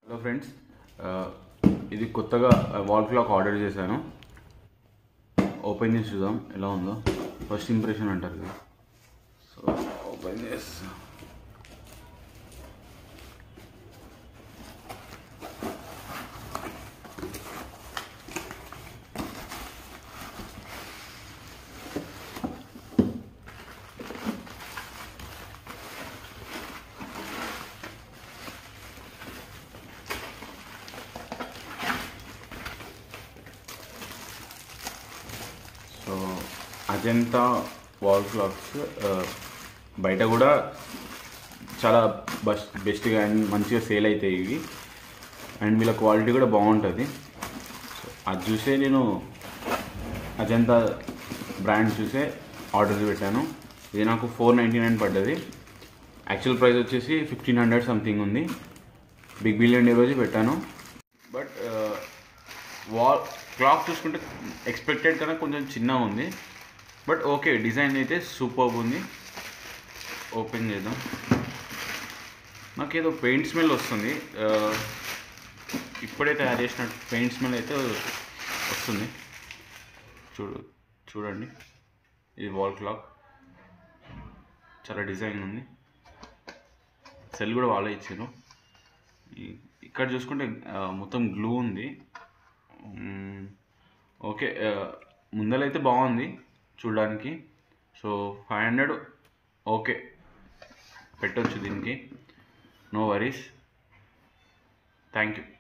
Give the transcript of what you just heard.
Hello friends ఆ, ఇది కొత్తగా వాల్ క్లాక్ ఆర్డర్ చేశాను ఓపెన్ చేసి చూద్దాం ఎలా ఉందో ఫస్ట్ ఇంప్రెషన్ అంటారు ఇది సో ఓపెన్ చేస్తా సో అజంతా వాల్ క్లాక్స్ ఆ, బయట కూడా చాలా బస్ బెస్ట్గా అండ్ మంచిగా సేల్ అవుతాయి ఇవి అండ్ వీళ్ళ క్వాలిటీ కూడా బాగుంటుంది సో అది చూసే నేను అజంతా బ్రాండ్ చూసే ఆర్డర్ పెట్టాను ఇది నాకు ఫోర్ నైంటీ నైన్ పడ్డది యాక్చువల్ ప్రైస్ వచ్చేసి ఫిఫ్టీన్ హండ్రెడ్ సంథింగ్ ఉంది బిగ్ బిలియన్ డే రోజు పెట్టాను బట్ వాల్ క్లాక్ చూసుకుంటే ఎక్స్పెక్టెడ్ కన్నా కొంచెం చిన్నగా ఉంది బట్ ఓకే డిజైన్ అయితే సూపర్ ఉంది ఓపెన్ చేద్దాం నాకేదో పెయింట్ స్మెల్ వస్తుంది ఆ, ఇప్పుడే తయారు చేసిన పెయింట్ స్మెల్ అయితే వస్తుంది చూడు చూడండి ఇది వాల్ క్లాక్ చాలా డిజైన్ ఉంది సెల్ కూడా వాళ్ళే ఇచ్చారు ఈ- ఇక్కడ చూసుకుంటే ఆ, మొత్తం గ్లూ ఉంది మ్మ్. ఓకే ఆ, ముందలైతే బాగుంది చూడడానికి సో ఫైవ్ హండ్రెడ్ ఓకే పెట్టొచ్చు దీనికి నో వరీస్ థ్యాంక్ యూ